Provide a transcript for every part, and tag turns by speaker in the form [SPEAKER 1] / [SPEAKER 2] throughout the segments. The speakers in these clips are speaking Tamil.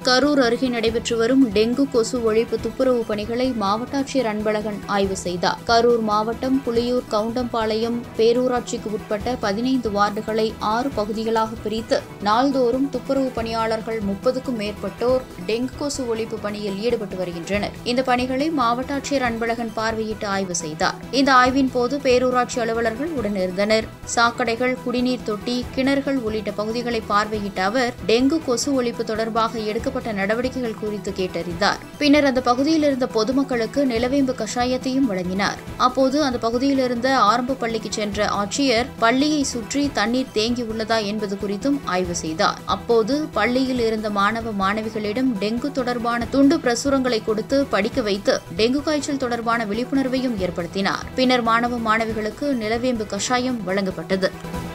[SPEAKER 1] கரூர் அருகே நடைபெற்று வரும் டெங்கு கொசு ஒழிப்பு துப்புரவு பணிகளை மாவட்ட ஆட்சியர் அன்பழகன் ஆய்வு செய்தார் கரூர் மாவட்டம் புலியூர் கவுண்டம்பாளையம் பேரூராட்சிக்கு உட்பட்ட பதினைந்து வார்டுகளை ஆறு பகுதிகளாக பிரித்து நாள்தோறும் துப்புரவு பணியாளர்கள் முப்பதுக்கும் மேற்பட்டோர் டெங்கு கொசு ஒழிப்பு பணியில் ஈடுபட்டு வருகின்றனர் இந்த பணிகளை மாவட்ட ஆட்சியர் அன்பழகன் பார்வையிட்டு ஆய்வு செய்தார் இந்த ஆய்வின் போது பேரூராட்சி அலுவலர்கள் உடனிருந்தனர் சாக்கடைகள் குடிநீர் தொட்டி கிணறுகள் உள்ளிட்ட பகுதிகளை பார்வையிட்ட அவர் டெங்கு கொசு ஒழிப்பு தொடர்பாக எடுக்கப்பட்ட நடவடிக்கைகள் குறித்து கேட்டறிந்தார் பின்னர் அந்த பகுதியில் இருந்த பொதுமக்களுக்கு நிலவேம்பு கஷாயத்தையும் வழங்கினார் அப்போது அந்த பகுதியில் இருந்த ஆரம்ப பள்ளிக்கு சென்ற ஆட்சியர் பள்ளியை சுற்றி தண்ணீர் தேங்கியுள்ளதா என்பது குறித்தும் ஆய்வு செய்தார் அப்போது பள்ளியில் இருந்த மாணவ மாணவிகளிடம் டெங்கு தொடர்பான துண்டு பிரசுரங்களை கொடுத்து படிக்க வைத்து டெங்கு காய்ச்சல் தொடர்பான விழிப்புணர்வையும் ஏற்படுத்தினார் பின்னர் மாணவ மாணவிகளுக்கு நிலவேம்பு கஷாயம் வழங்கப்பட்டது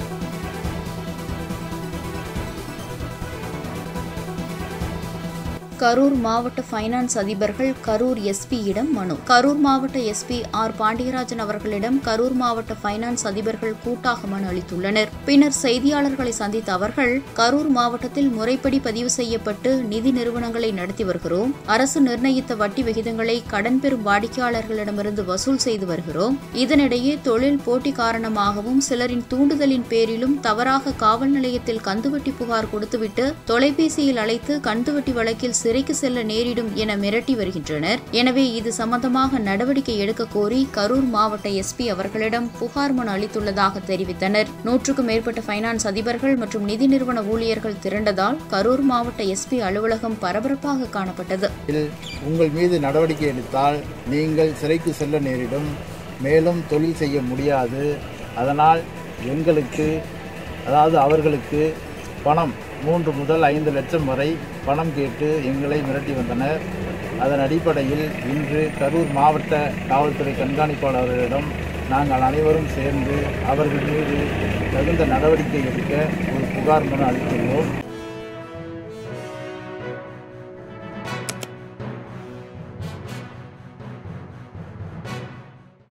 [SPEAKER 1] கரூர் மாவட்ட ஃபைனான்ஸ் அதிபர்கள் கரூர் எஸ்பியிடம் மனு கரூர் மாவட்ட எஸ்பி ஆர் பாண்டியராஜன் அவர்களிடம் கரூர் மாவட்ட ஃபைனான்ஸ் அதிபர்கள் கூட்டாக மனு அளித்துள்ளனர் பின்னர் செய்தியாளர்களை சந்தித்த அவர்கள் கரூர் மாவட்டத்தில் முறைப்படி பதிவு செய்யப்பட்டு நிதி நிறுவனங்களை நடத்தி வருகிறோம் அரசு நிர்ணயித்த வட்டி விகிதங்களை கடன் பெறும் வாடிக்கையாளர்களிடமிருந்து வசூல் செய்து வருகிறோம் இதனிடையே தொழில் போட்டி காரணமாகவும் சிலரின் தூண்டுதலின் பேரிலும் தவறாக காவல் நிலையத்தில் கந்துவட்டி புகார் கொடுத்துவிட்டு தொலைபேசியில் அழைத்து கந்துவட்டி வழக்கில் சிறைக்கு செல்ல நேரிடும் என மிரட்டி வருகின்றனர் எனவே இது சம்பந்தமாக நடவடிக்கை எடுக்க கோரி கரூர் மாவட்ட எஸ்பி அவர்களிடம் புகார் மனு அளித்துள்ளதாக தெரிவித்தனர் நூற்றுக்கும் மேற்பட்ட ஃபைனான்ஸ் அதிபர்கள் மற்றும் நிதி நிறுவன ஊழியர்கள் திரண்டதால் கரூர் மாவட்ட எஸ்பி அலுவலகம் பரபரப்பாக காணப்பட்டது
[SPEAKER 2] இதில் உங்கள் மீது நடவடிக்கை எடுத்தால் நீங்கள் சிறைக்கு செல்ல நேரிடும் மேலும் தொழில் செய்ய முடியாது அதனால் எங்களுக்கு அதாவது அவர்களுக்கு பணம் மூன்று முதல் ஐந்து லட்சம் வரை பணம் கேட்டு எங்களை மிரட்டி வந்தனர் அதன் அடிப்படையில் இன்று கரூர் மாவட்ட காவல்துறை கண்காணிப்பாளர்களிடம் நாங்கள் அனைவரும் சேர்ந்து அவர்கள் மீது தகுந்த நடவடிக்கை எடுக்க ஒரு புகார் மனு அளித்துள்ளோம்